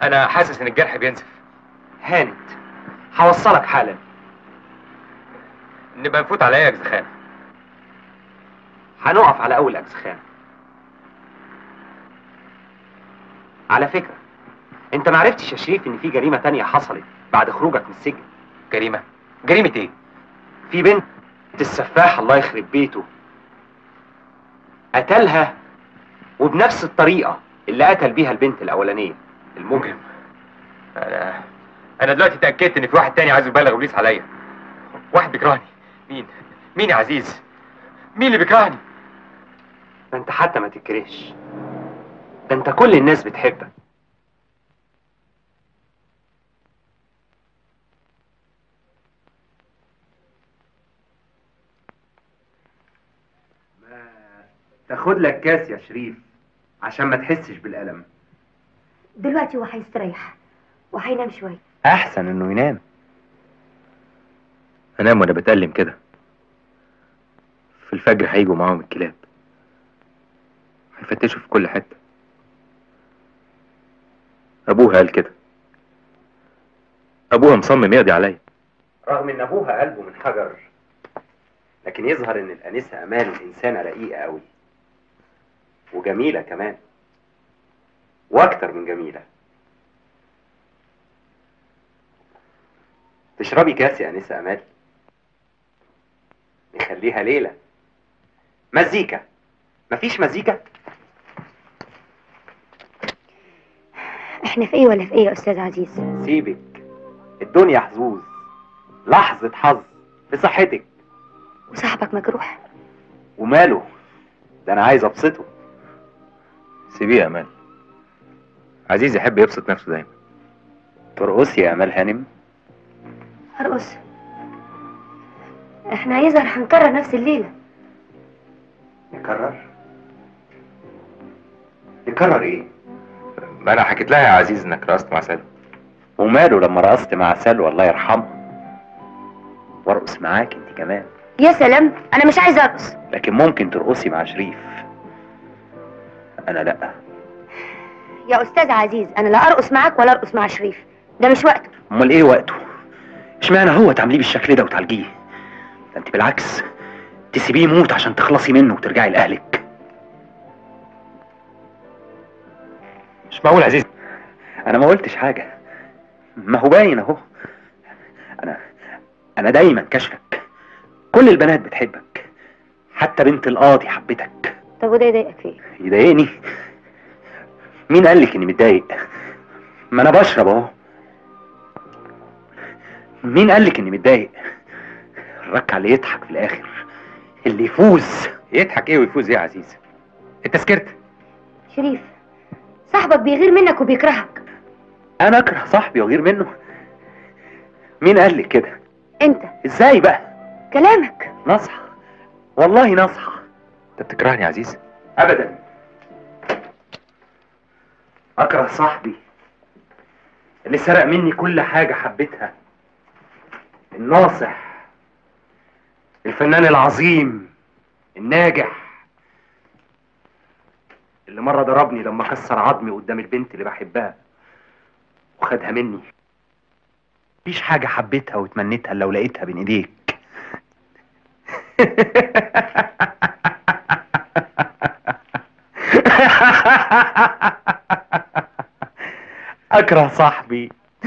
انا حاسس ان الجرح بينزف هانت هوصلك حالا نبقى نفوت على ايه يا جزخان هنقف على اول اجزخان على فكرة انت معرفتش يا شريف ان في جريمة تانية حصلت بعد خروجك من السجن جريمه جريمه ايه في بنت السفاح الله يخرب بيته قتلها وبنفس الطريقة اللي قتل بيها البنت الأولانية المجرم انا انا دلوقتي اتاكدت ان في واحد تاني عايز يبلغ ابليس عليا واحد بيكرهني مين مين يا عزيز مين اللي بيكرهني ده انت حتى ما تكرهش ده انت كل الناس بتحبك ما تاخد لك كاس يا شريف عشان ما تحسش بالألم دلوقتي هو هيستريح وهينام شويه أحسن إنه ينام انام وانا بتألم كده في الفجر هيجوا معاهم الكلاب هيفتشوا في كل حته ابوها قال كده ابوها مصمم يقضي عليا رغم إن أبوها قلبه من حجر لكن يظهر إن الأنسة أمال إنسانة رقيقة أوي وجميلة كمان وأكتر من جميلة تشربي كاس يا أنسة أمال نخليها ليلة مزيكا مفيش مزيكا احنا في ايه ولا في ايه يا استاذ عزيز سيبك الدنيا حظوظ لحظة حظ في صحتك وصاحبك مجروح وماله ده أنا عايز أبسطه سيبيه يا امال عزيز يحب يبسط نفسه دايما ترقصي يا أمال هانم ارقص احنا يظهر هنكرر نفس الليله نكرر نكرر إيه ما انا حكيت لها يا عزيز انك رقصت مع سالم وماله لما رقصت مع سلوى الله يرحمها وارقص معاك انت كمان يا سلام انا مش عايزه ارقص لكن ممكن ترقصي مع شريف انا لا يا استاذ عزيز انا لا ارقص معاك ولا ارقص مع شريف ده مش وقته امال ايه وقته اشمعنى هو تعمليه بالشكل ده وتعالجيه ده انت بالعكس تسيبيه يموت عشان تخلصي منه وترجعي لاهلك مش معقول عزيز انا ما قلتش حاجه ما هو باين اهو انا انا دايما كشفك كل البنات بتحبك حتى بنت القاضي حبتك طب وده يضايقك في ايه يضايقني مين قال لك اني متضايق ما انا بشرب اهو مين قال لك اني متضايق الركع اللي يضحك في الاخر اللي يفوز يضحك ايه ويفوز ايه يا عزيز انت سكرت شريف صاحبك بيغير منك وبيكرهك انا اكره صاحبي واغير منه مين قال لك كده انت ازاي بقى كلامك نصح والله نصح انت بتكرهني يا عزيز ابدا اكره صاحبي اللي سرق مني كل حاجة حبيتها الناصح الفنان العظيم الناجح اللي مرة ضربني لما كسر عظمي قدام البنت اللي بحبها وخدها مني مفيش حاجة حبيتها وتمنيتها إلا لو لقيتها بين ايديك اكره صاحبي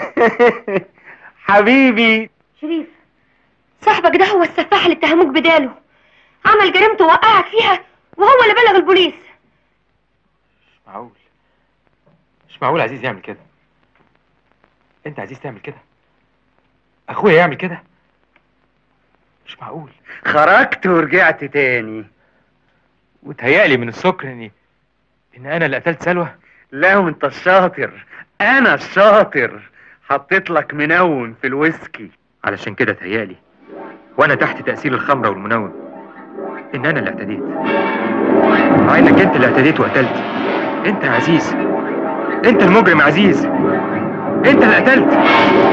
حبيبي شريف صاحبك ده هو السفاح اللي اتهموك بداله عمل جريمته ووقعك فيها وهو اللي بلغ البوليس مش معقول مش معقول عزيز يعمل كده انت عزيز تعمل كده اخويا يعمل كده مش معقول خرجت ورجعت تاني وتهيألي من السكر اني ان انا اللي قتلت سلوى لا وانت الشاطر انا الشاطر حطيت لك منون في الويسكي علشان كده تهيألي وانا تحت تأثير الخمرة والمنون ان انا اللي اعتديت مع انك انت اللي اعتديت وقتلت انت يا عزيز انت المجرم يا عزيز انت اللي قتلت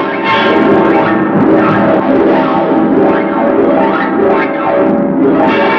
شريف